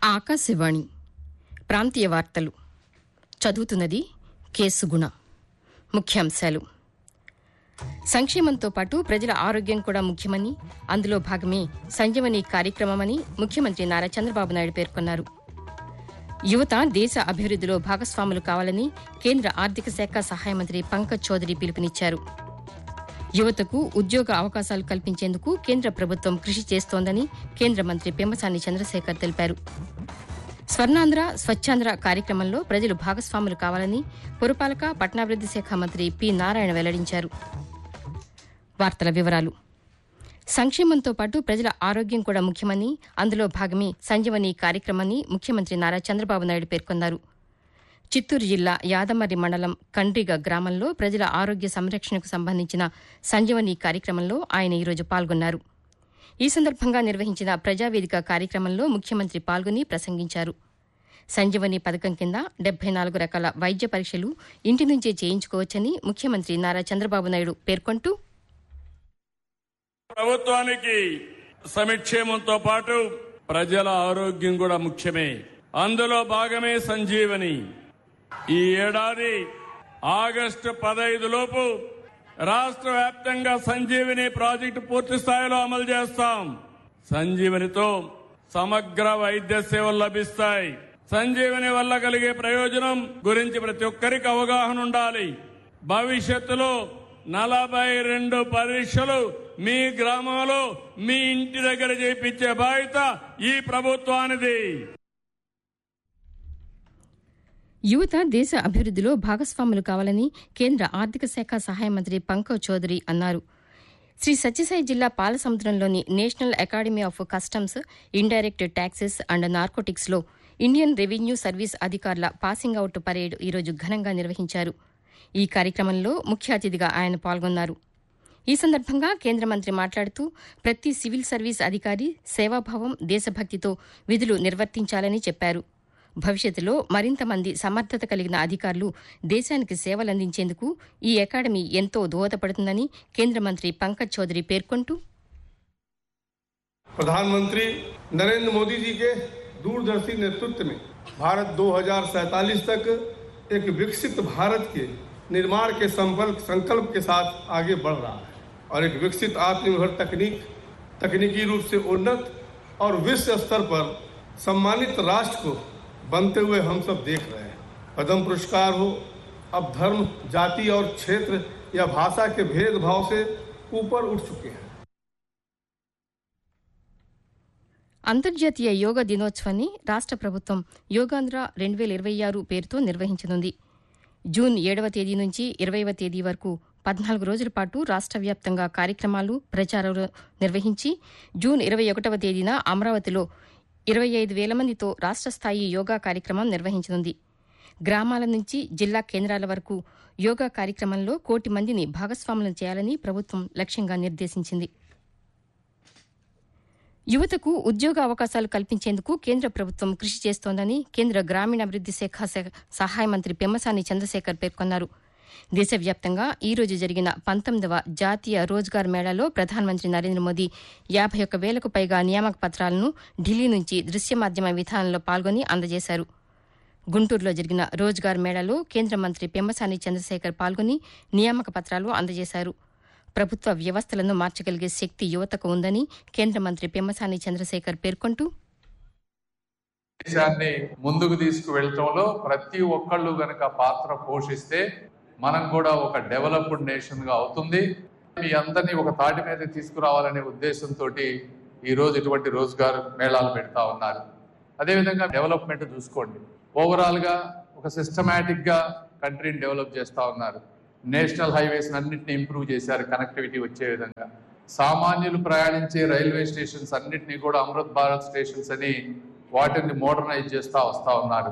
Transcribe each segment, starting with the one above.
ఆకాశవాణి ప్రాంతీయ వార్తలు చదువుతున్నది కేసు గుణ ముఖ్యాంశాలు సంక్షేమంతో పాటు ప్రజల ఆరోగ్యం కూడా ముఖ్యమని అందులో భాగమే సంజీవని కార్యక్రమమని ముఖ్యమంత్రి నారా చంద్రబాబు నాయుడు పేర్కొన్నారు యువత దేశ అభివృద్దిలో భాగస్వాములు కావాలని కేంద్ర ఆర్థిక శాఖ సహాయ మంత్రి పంకజ్ చౌదరి పిలుపునిచ్చారు యువతకు ఉద్యోగ అవకాశాలు కల్పించేందుకు కేంద్ర ప్రభుత్వం కృషి చేస్తోందని కేంద్ర మంత్రి పెమ్మసాని చంద్రశేఖర్ తెలిపారు స్వర్ణాంధ్ర స్వచ్ఛాంధ్ర కార్యక్రమంలో ప్రజలు భాగస్వాములు కావాలని పురపాలక పట్టణాభివృద్ది శాఖ మంత్రి పి నారాయణ వెల్లడించారు వార్తల వివరాలు సంక్షేమంతో పాటు ప్రజల ఆరోగ్యం కూడా ముఖ్యమని అందులో భాగమే సంజీవని కార్యక్రమాన్ని ముఖ్యమంత్రి నారా చంద్రబాబు నాయుడు పేర్కొన్నారు చిత్తూరు జిల్లా యాదమర్రి మండలం కండ్రిగ గ్రామంలో ప్రజల ఆరోగ్య సంరక్షణకు సంబంధించిన సంజీవని కార్యక్రమంలో ఆయన ఈరోజు పాల్గొన్నారు ఈ సందర్భంగా నిర్వహించిన ప్రజావేదిక కార్యక్రమంలో ముఖ్యమంత్రి పాల్గొని ప్రసంగించారు సంజీవని పథకం కింద డెబ్బై నాలుగు రకాల వైద్య పరీక్షలు ఇంటి నుంచే చేయించుకోవచ్చని ముఖ్యమంత్రి నారా చంద్రబాబు నాయుడు పేర్కొంటూ ప్రభుత్వానికి సమిక్షేమంతో పాటు ప్రజల ఆరోగ్యం కూడా ముఖ్యమే అందులో భాగమే సంజీవని ఈ ఏడాది ఆగస్టు పదహైదు లోపు రాష్ట్ర వ్యాప్తంగా సంజీవని ప్రాజెక్టు పూర్తి స్థాయిలో అమలు చేస్తాం సంజీవనితో సమగ్ర వైద్య సేవలు లభిస్తాయి సంజీవని వల్ల కలిగే ప్రయోజనం గురించి ప్రతి ఒక్కరికి అవగాహన ఉండాలి భవిష్యత్తులో నలభై రెండు పరీక్షలు మీ గ్రామంలో మీ ఇంటి దగ్గర చేయించే బాధ్యత ఈ ప్రభుత్వానిది యువత దేశ అభివృద్దిలో భాగస్వాములు కావాలని కేంద్ర ఆర్థిక శాఖ సహాయ మంత్రి పంకజ్ చౌదరి అన్నారు శ్రీ సత్యసాయి జిల్లా పాలసముద్రంలోని national academy of customs indirect taxes and narcotics లో ఇండియన్ రెవెన్యూ సర్వీస్ అధికారుల పాసింగ్ అవుట్ పరేడ్ ఈరోజు ఘనంగా నిర్వహించారు ఈ కార్యక్రమంలో ముఖ్య అతిథిగా ఆయన పాల్గొన్నారు ఈ సందర్భంగా కేంద్ర మంత్రి మాట్లాడుతూ ప్రతి సివిల్ సర్వీస్ అధికారి సేవాభావం దేశభక్తితో విధులు నిర్వర్తించాలని చెప్పారు భవిష్యత్తులో మరింత మంది సమర్థత కలిగిన అధికారులు దేశానికి సేవలందించేందుకు ఈ అకాడమీ ఎంతో దోహదపడుతుందని కేంద్ర మంత్రి పంకజ్ చౌదరి పేర్కొంటూ प्रधानमंत्री नरेंद्र मोदी जी के दूरदर्शी नेतृत्व में भारत 2047 तक एक विकसित भारत के निर्माण के संकल्प संकल्प के साथ आगे बढ़ रहा है और एक विकसित आत्मनिर्भर तकनीक तकनीकी रूप से उन्नत और विश्व स्तर पर सम्मानित राष्ट्र को बनते हुए हम सब देख रहे हैं पद्म पुरस्कार हो अब धर्म जाति और क्षेत्र या भाषा के भेदभाव से ऊपर उठ चुके हैं అంతర్జాతీయ యోగా దినోత్సవాన్ని రాష్ట ప్రభుత్వం యోగాంధ్ర రెండు వేల ఇరవై ఆరు పేరుతో నిర్వహించనుంది జూన్ ఏడవ తేదీ నుంచి ఇరవైవ తేదీ వరకు పద్నాలుగు రోజుల పాటు రాష్ట వ్యాప్తంగా కార్యక్రమాలు ప్రచారాలు నిర్వహించి జూన్ ఇరవై ఒకటవ తేదీన అమరావతిలో ఇరవై ఐదు వేల మందితో రాష్ట స్థాయి యోగా కార్యక్రమం నిర్వహించనుంది గ్రామాల నుంచి జిల్లా కేంద్రాల వరకు యోగా కార్యక్రమంలో కోటి మందిని భాగస్వాములను చేయాలని ప్రభుత్వం లక్ష్యంగా నిర్దేశించింది యువతకు ఉద్యోగ అవకాశాలు కల్పించేందుకు కేంద్ర ప్రభుత్వం కృషి చేస్తోందని కేంద్ర గ్రామీణాభివృద్ది శాఖ స- సహాయ మంత్రి పెమ్మసాని చంద్రశేఖర్ పేర్కొన్నారు దేశవ్యాప్తంగా ఈ రోజు జరిగిన పంతొమ్మిదవ జాతీయ రోజ్గార్ మేళాలో ప్రధానమంత్రి నరేంద్ర మోదీ యాభై ఒక్క వేలకు పైగా నియామక పత్రాలను ఢిల్లీ నుంచి దృశ్య మాధ్యమ విధానంలో పాల్గొని అందజేశారు గుంటూరులో జరిగిన రోజ్గార్ మేళాలో కేంద్ర మంత్రి పెమ్మసాని చంద్రశేఖర్ పాల్గొని నియామక పత్రాలు అందజేశారు ప్రభుత్వ వ్యవస్థలను మార్చగలిగే శక్తి యువతకు ఉందని కేంద్ర మంత్రి పెమ్మసాని చంద్రశేఖర్ పేర్కొంటూ దేశాన్ని ముందుకు తీసుకువెళ్ళటంలో ప్రతి ఒక్కళ్ళు గనక పాత్ర పోషిస్తే మనం కూడా ఒక డెవలప్డ్ నేషన్ గా అవుతుంది మీ అందరినీ ఒక తాటి మీద తీసుకురావాలనే ఉద్దేశంతో ఈ రోజు ఇటువంటి రోజ్గార్ మేళాలు పెడతా ఉన్నారు అదేవిధంగా డెవలప్మెంట్ చూసుకోండి ఓవరాల్ గా ఒక సిస్టమేటిక్ గా కంట్రీని డెవలప్ చేస్తా ఉన్నారు నేషనల్ హైవేస్ అన్నింటిని ఇంప్రూవ్ చేశారు కనెక్టివిటీ వచ్చే విధంగా సామాన్యులు ప్రయాణించే రైల్వే స్టేషన్స్ అన్నింటినీ కూడా అమృత్ భారత్ స్టేషన్స్ అని వాటిని మోడర్నైజ్ చేస్తా వస్తా ఉన్నారు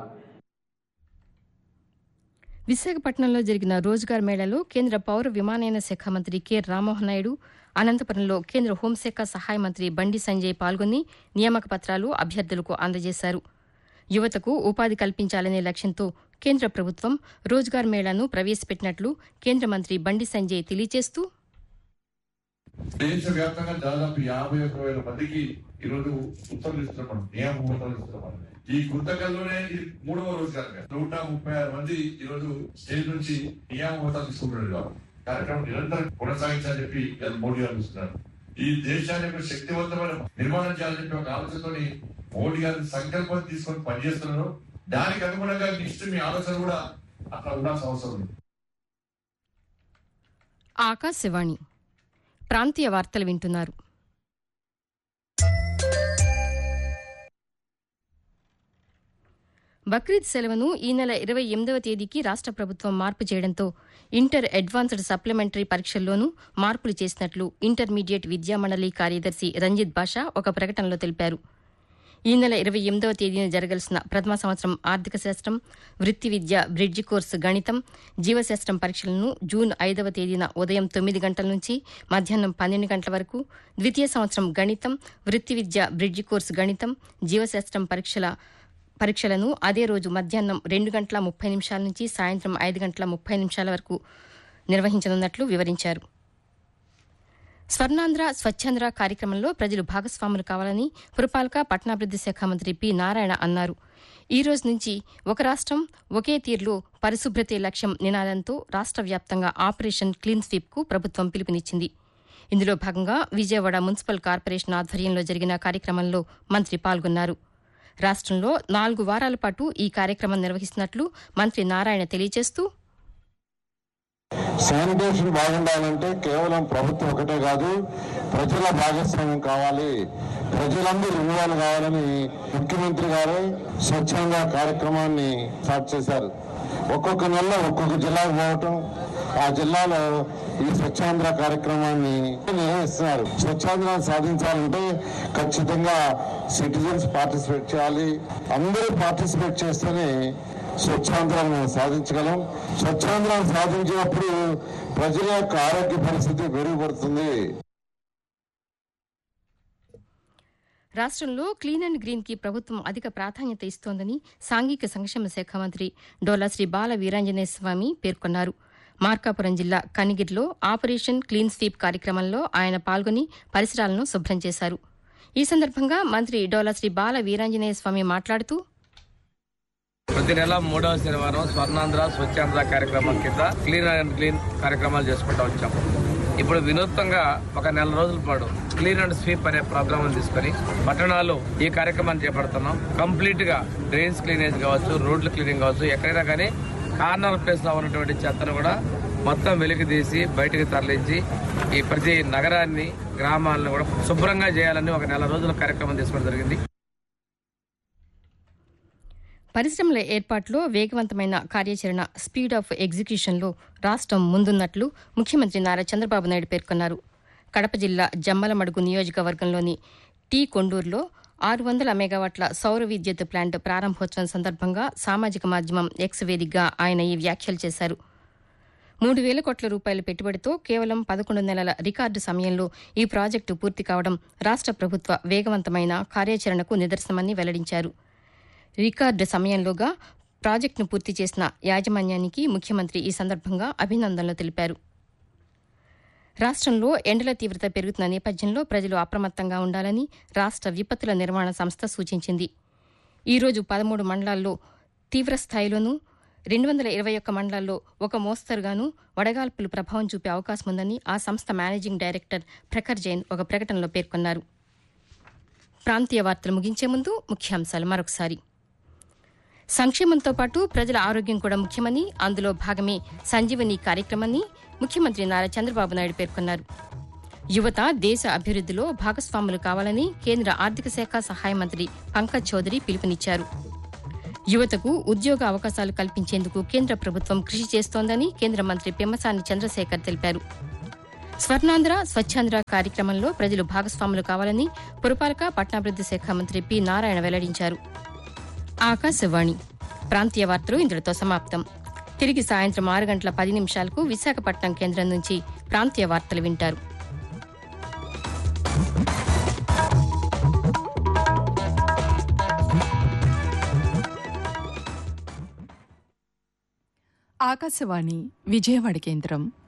విశాఖపట్నంలో జరిగిన రోజ్గార్ మేళాలో కేంద్ర పౌర విమానయాన శాఖ మంత్రి కె రామ్మోహన్ నాయుడు అనంతపురంలో కేంద్ర హోంశాఖ సహాయ మంత్రి బండి సంజయ్ పాల్గొని నియామక పత్రాలు అభ్యర్థులకు అందజేశారు యువతకు ఉపాధి కల్పించాలనే లక్ష్యంతో కేంద్ర ప్రభుత్వం రోజ్గార్ మేళాను ప్రవేశపెట్టినట్లు కేంద్ర మంత్రి బండి సంజయ్ తెలియజేస్తూ దేశవ్యాప్తంగా దాదాపు యాభై ఒక్క వేల మందికి ఈరోజు ఉత్తర్వులు ఇస్తున్నాం మనం నియమ ఉత్తర్వులు ఇస్తున్నాం ఈ గుంతకల్లోనే ఇది మూడవ రోజు కనుక నూట ముప్పై ఆరు మంది ఈరోజు స్టేజ్ నుంచి నియామ హోదాలు తీసుకుంటున్నారు కాబట్టి కార్యక్రమం నిరంతరం కొనసాగించాలని చెప్పి ఇలా మోడీ గారు చూస్తున్నారు ఈ దేశాన్ని ఒక శక్తివంతమైన నిర్మాణం చేయాలని చెప్పి ఒక ఆలోచనతోని మోడీ గారి సంకల్పం తీసుకొని పనిచేస్తున్నారు దానికి అనుగుణంగా నెక్స్ట్ మీ ఆలోచన కూడా అట్లా ఉండాల్సిన అవసరం ఉంది ఆకాశవాణి ప్రాంతీయ వార్తలు వింటున్నారు బక్రీద్ సెలవును ఈ నెల ఇరవై ఎనిమిదవ తేదీకి రాష్ట్ర ప్రభుత్వం మార్పు చేయడంతో ఇంటర్ అడ్వాన్స్డ్ సప్లిమెంటరీ పరీక్షల్లోనూ మార్పులు చేసినట్లు ఇంటర్మీడియట్ విద్యా మండలి కార్యదర్శి రంజిత్ బాషా ఒక ప్రకటనలో తెలిపారు ఈ నెల ఇరవై ఎనిమిదవ తేదీన జరగాల్సిన ప్రథమ సంవత్సరం ఆర్థిక శాస్త్రం వృత్తి విద్య బ్రిడ్జి కోర్సు గణితం జీవశాస్త్రం పరీక్షలను జూన్ ఐదవ తేదీన ఉదయం తొమ్మిది గంటల నుంచి మధ్యాహ్నం పన్నెండు గంటల వరకు ద్వితీయ సంవత్సరం గణితం వృత్తి విద్య బ్రిడ్జి కోర్సు గణితం జీవశాస్త్రం పరీక్షల పరీక్షలను అదే రోజు మధ్యాహ్నం రెండు గంటల ముప్పై నిమిషాల నుంచి సాయంత్రం ఐదు గంటల ముప్పై నిమిషాల వరకు నిర్వహించనున్నట్లు వివరించారు స్వర్ణాంధ్ర స్వచ్ఛాంధ్ర కార్యక్రమంలో ప్రజలు భాగస్వాములు కావాలని పురపాలక పట్టణాభివృద్ది శాఖ మంత్రి పి నారాయణ అన్నారు ఈ రోజు నుంచి ఒక రాష్ట్రం ఒకే తీరులో పరిశుభ్రతే లక్ష్యం నినాదంతో రాష్ట్ర వ్యాప్తంగా ఆపరేషన్ క్లీన్ స్వీప్ కు ప్రభుత్వం పిలుపునిచ్చింది ఇందులో భాగంగా విజయవాడ మున్సిపల్ కార్పొరేషన్ ఆధ్వర్యంలో జరిగిన కార్యక్రమంలో మంత్రి పాల్గొన్నారు రాష్ట్రంలో నాలుగు వారాల పాటు ఈ కార్యక్రమం నిర్వహిస్తున్నట్లు మంత్రి నారాయణ తెలియజేస్తూ శానిటేషన్ బాగుండాలంటే కేవలం ప్రభుత్వం ఒకటే కాదు ప్రజల భాగస్వామ్యం కావాలి ప్రజలందరూ ఇన్వాల్వ్ కావాలని ముఖ్యమంత్రి గారు స్వచ్ఛంద కార్యక్రమాన్ని స్టార్ట్ చేశారు ఒక్కొక్క నెలలో ఒక్కొక్క జిల్లాకు పోవటం ఆ జిల్లాలో ఈ స్వచ్ఛాంధ్ర కార్యక్రమాన్ని నిర్వహిస్తున్నారు స్వచ్ఛాంధ్ర సాధించాలంటే ఖచ్చితంగా సిటిజన్స్ పార్టిసిపేట్ చేయాలి అందరూ పార్టిసిపేట్ చేస్తేనే స్వచ్ఛాంధ్రాన్ని మనం సాధించగలం స్వచ్ఛాంధ్రాన్ని సాధించినప్పుడు ప్రజల యొక్క ఆరోగ్య పరిస్థితి మెరుగుపడుతుంది రాష్ట్రంలో క్లీన్ అండ్ గ్రీన్ కి ప్రభుత్వం అధిక ప్రాధాన్యత ఇస్తోందని సాంఘిక సంక్షేమ శాఖ మంత్రి డోలా శ్రీ బాల వీరాంజనేయ స్వామి పేర్కొన్నారు మార్కాపురం జిల్లా కనిగిరిలో ఆపరేషన్ క్లీన్ స్వీప్ కార్యక్రమంలో ఆయన పాల్గొని పరిసరాలను శుభ్రం చేశారు ఈ సందర్భంగా మంత్రి డోలా శ్రీ బాల వీరాంజనేయ స్వామి మాట్లాడుతూ ప్రతి నెల మూడవ శనివారం స్వర్ణాంధ్ర స్వచ్ఛాంధ్ర కార్యక్రమం కింద క్లీన్ అండ్ క్లీన్ కార్యక్రమాలు చేసుకుంటూ వచ్చాం ఇప్పుడు వినూత్నంగా ఒక నెల రోజుల పాటు క్లీన్ అండ్ స్వీప్ అనే ప్రోగ్రామ్ తీసుకొని పట్టణాలు ఈ కార్యక్రమాన్ని చేపడుతున్నాం కంప్లీట్ గా డ్రైన్స్ క్లీనేజ్ కావచ్చు రోడ్లు క్లీనింగ్ కావచ్చు ఎక్కడైనా కానీ కార్నర్ ప్లేస్ లో ఉన్నటువంటి చెత్తను కూడా మొత్తం వెలికి తీసి బయటకు తరలించి ఈ ప్రతి నగరాన్ని గ్రామాలను కూడా శుభ్రంగా చేయాలని ఒక నెల రోజుల కార్యక్రమం తీసుకోవడం జరిగింది పరిశ్రమల ఏర్పాటులో వేగవంతమైన కార్యాచరణ స్పీడ్ ఆఫ్ ఎగ్జిక్యూషన్లో రాష్ట్రం ముందున్నట్లు ముఖ్యమంత్రి నారా చంద్రబాబు నాయుడు పేర్కొన్నారు కడప జిల్లా జమ్మలమడుగు నియోజకవర్గంలోని టీ కొండూరులో ఆరు వందల మెగావాట్ల సౌర విద్యుత్ ప్లాంట్ ప్రారంభోత్సవం సందర్భంగా సామాజిక మాధ్యమం ఎక్స్ వేదికగా ఆయన ఈ వ్యాఖ్యలు చేశారు మూడు వేల కోట్ల రూపాయల పెట్టుబడితో కేవలం పదకొండు నెలల రికార్డు సమయంలో ఈ ప్రాజెక్టు పూర్తి కావడం రాష్ట్ర ప్రభుత్వ వేగవంతమైన కార్యాచరణకు నిదర్శనమని వెల్లడించారు రికార్డు సమయంలోగా ప్రాజెక్టును పూర్తి చేసిన యాజమాన్యానికి ముఖ్యమంత్రి ఈ సందర్భంగా అభినందనలు తెలిపారు రాష్ట్రంలో ఎండల తీవ్రత పెరుగుతున్న నేపథ్యంలో ప్రజలు అప్రమత్తంగా ఉండాలని రాష్ట్ర విపత్తుల నిర్వహణ సంస్థ సూచించింది ఈ రోజు పదమూడు మండలాల్లో తీవ్ర స్థాయిలోనూ రెండు వందల ఇరవై ఒక్క మండలాల్లో ఒక మోస్తరుగాను వడగాల్పులు ప్రభావం చూపే అవకాశం ఉందని ఆ సంస్థ మేనేజింగ్ డైరెక్టర్ ప్రఖర్ జైన్ ఒక ప్రకటనలో పేర్కొన్నారు ప్రాంతీయ వార్తలు ముగించే ముందు ముఖ్యాంశాలు మరొకసారి సంక్షేమంతో పాటు ప్రజల ఆరోగ్యం కూడా ముఖ్యమని అందులో భాగమే సంజీవని కార్యక్రమాన్ని ముఖ్యమంత్రి నారా చంద్రబాబు నాయుడు పేర్కొన్నారు యువత దేశ అభివృద్దిలో భాగస్వాములు కావాలని కేంద్ర ఆర్థిక శాఖ సహాయ మంత్రి పంకజ్ చౌదరి పిలుపునిచ్చారు యువతకు ఉద్యోగ అవకాశాలు కల్పించేందుకు కేంద్ర ప్రభుత్వం కృషి చేస్తోందని కేంద్ర మంత్రి పెమ్మసాని చంద్రశేఖర్ తెలిపారు స్వర్ణాంధ్ర స్వచ్ఛాంధ్ర కార్యక్రమంలో ప్రజలు భాగస్వాములు కావాలని పురపాలక పట్టణాభివృద్ది శాఖ మంత్రి పి నారాయణ వెల్లడించారు ఆకాశవాణి ప్రాంతీయ వార్తలు ఇంతటితో సమాప్తం తిరిగి సాయంత్రం ఆరు గంటల పది నిమిషాలకు విశాఖపట్నం కేంద్రం నుంచి ప్రాంతీయ వార్తలు వింటారు ఆకాశవాణి విజయవాడ కేంద్రం